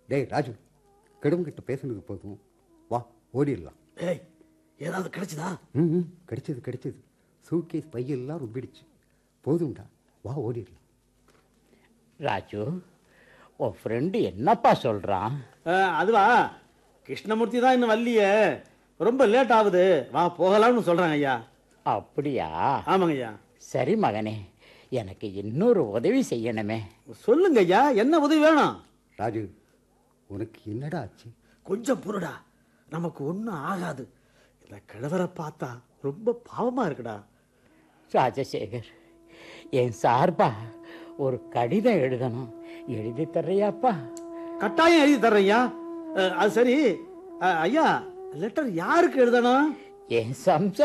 டேய் ராஜு கெடுங்கிட்ட பேசுனது போதும் வா ஓடிடலாம் ஏய் ஏதாவது கிடைச்சதா ம் ம், கிடைச்சது கிடைச்சது சூட்கேஸ் பையெல்லாம் ரொம்பிடுச்சு போதும்டா வா ஓடிடலாம் ராஜு உன் ஃப்ரெண்டு என்னப்பா சொல்றான் அஹ், அதுவா கிருஷ்ணமூர்த்தி தான் இன்னும் வரலையே ரொம்ப லேட் ஆகுது வா போகலாம்னு சொல்றாங்க ஐயா அப்படியா ஆமாங்க ஐயா சரி மகனே எனக்கு இன்னொரு உதவி செய்யணுமே சொல்லுங்க ஐயா என்ன உதவி வேணும் ராஜு உனக்கு என்னடா ஆச்சு கொஞ்சம் பொருடா நமக்கு ஒன்றும் ஆகாது இந்த கிழவரை பார்த்தா ரொம்ப பாவமா இருக்குடா ராஜசேகர் என் சார்பா ஒரு கடிதம் எழுதணும் எழுதி தர்றியாப்பா கட்டாயம் எழுதி தர்றேன் ஐயா அஹ், அது சரி அஹ், ஐயா லெட்டர் யாருக்கு எழுதணும் என் சம்ச